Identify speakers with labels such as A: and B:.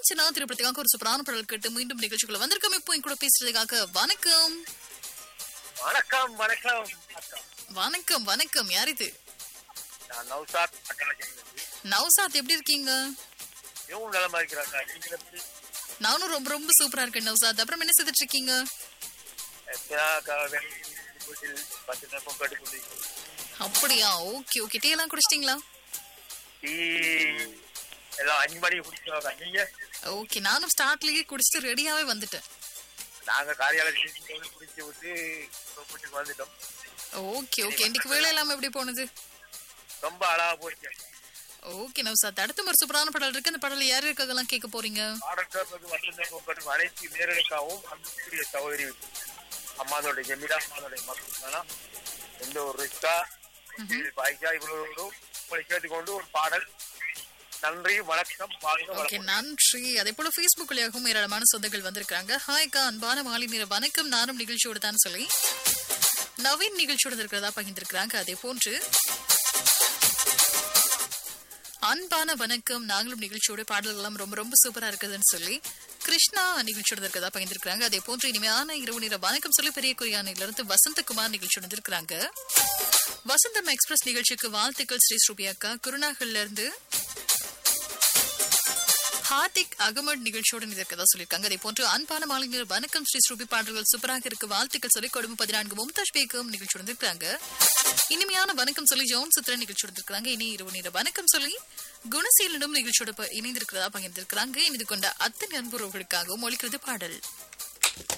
A: காஞ்சனா திரைப்படத்துக்காக ஒரு சூப்பரான பாடல் கேட்டு மீண்டும் நிகழ்ச்சிக்குள்ள வந்திருக்கோம் இப்போ என் கூட பேசுறதுக்காக வணக்கம்
B: வணக்கம் வணக்கம் வணக்கம்
A: வணக்கம் வணக்கம் யார் இது
B: நான் நௌசாத் பட்டணத்திலிருந்து
A: நவ்சாத் எப்படி இருக்கீங்க
B: மிகவும் நலமா இருக்கிறாங்க நீங்க எப்படி
A: நானும் ரொம்ப ரொம்ப சூப்பரா இருக்கேன் நவ்சாத் அப்புறம் என்ன செய்துட்டு இருக்கீங்க
B: எப்பயா க- வெளி- வீட்டில் பத்து நேரம் கட்டு கொண்டிருக்கிறோம்
A: அப்படியா ஓகே ஓகே டீ எல்லாம் குடிச்சிட்டீங்களா
B: டீ எல்லாம் அஞ்சு மணிக்கு குடிச்சிருவாங்க நீங்க
A: ஓகே நானும் ஸ்டார்ட்லயே குடிச்சிட்டு ரெடியாவே வந்துட்டேன்
B: நாங்க காரியாலயத்தில் குடிச்சு விட்டு வீட்டுக்கு வந்துட்டோம்
A: ஓகே ஓகே இன்னைக்கு வேலை எல்லாம் எப்படி போனது
B: ரொம்ப அழகா போச்சு
A: ஓகே நவ்சாத் அடுத்த ஒரு சூப்பரான பாடல் இருக்கு அந்த பாடல் யார் இருக்காங்கலாம் கேட்க போறீங்க
B: பாடல் கேட்பது வசந்த கட்டும் அனைத்து நேரடிக்காகவும் அன்புக்குரிய சகோதரி அம்மாதோட ஜெமிடா அம்மாதோட மக்கள் எந்த ஒரு ரிஸ்கா பாய்க்கா இவ்வளவு உங்களை கேட்டுக்கொண்டு ஒரு பாடல் நன்றி வணக்கம் வாழ்க
A: ஓகே
B: வளமுடன்.
A: நன்றி அதே போல Facebook வழியாகவும் ஏராளமான சொந்தங்கள் வந்திருக்காங்க ஹாய்க்கா அன்பான மாலை நேர வணக்கம் நானும் நிகழ்ச்சியோடு தான் சொல்லி நவீன் நிகழ்ச்சியோடு இருக்கிறதா பகிர்ந்திருக்கிறாங்க அதே போன்று அன்பான வணக்கம் நாங்களும் நிகழ்ச்சியோட பாடல்கள் எல்லாம் ரொம்ப ரொம்ப சூப்பரா இருக்குதுன்னு சொல்லி கிருஷ்ணா நிகழ்ச்சியோட இருக்கிறதா பகிர்ந்திருக்கிறாங்க அதே போன்று இனிமையான இரவு நேர வணக்கம் சொல்லி பெரிய குறியானையில இருந்து வசந்தகுமார் நிகழ்ச்சியோட இருக்கிறாங்க வசந்தம் எக்ஸ்பிரஸ் நிகழ்ச்சிக்கு வாழ்த்துக்கள் ஸ்ரீ ஸ்ரூபி அக்கா குருநாகல்ல இருந்து ஹார்திக் அகமட் நிகழ்ச்சியோடு இருக்கதா சொல்லியிருக்காங்க அதே போன்று அன்பான மாலைஞர் வணக்கம் ஸ்ரீ ஸ்ரூபி பாடல்கள் சூப்பராக இருக்கு வாழ்த்துக்கள் சொல்லி கொடுமை பதினான்கு மும்தாஜ் பேக்கும் நிகழ்ச்சியோடு இருக்காங்க இனிமையான வணக்கம் சொல்லி ஜோன் சுத்திர நிகழ்ச்சியோடு இருக்காங்க இனி இரவு நேர வணக்கம் சொல்லி குணசீலனும் நிகழ்ச்சியோட ப- இணைந்திருக்கிறதா பகிர்ந்திருக்கிறாங்க இணைந்து கொண்ட அத்தனை அன்புறவுகளுக்காகவும் ஒழிக்கிறது பாடல்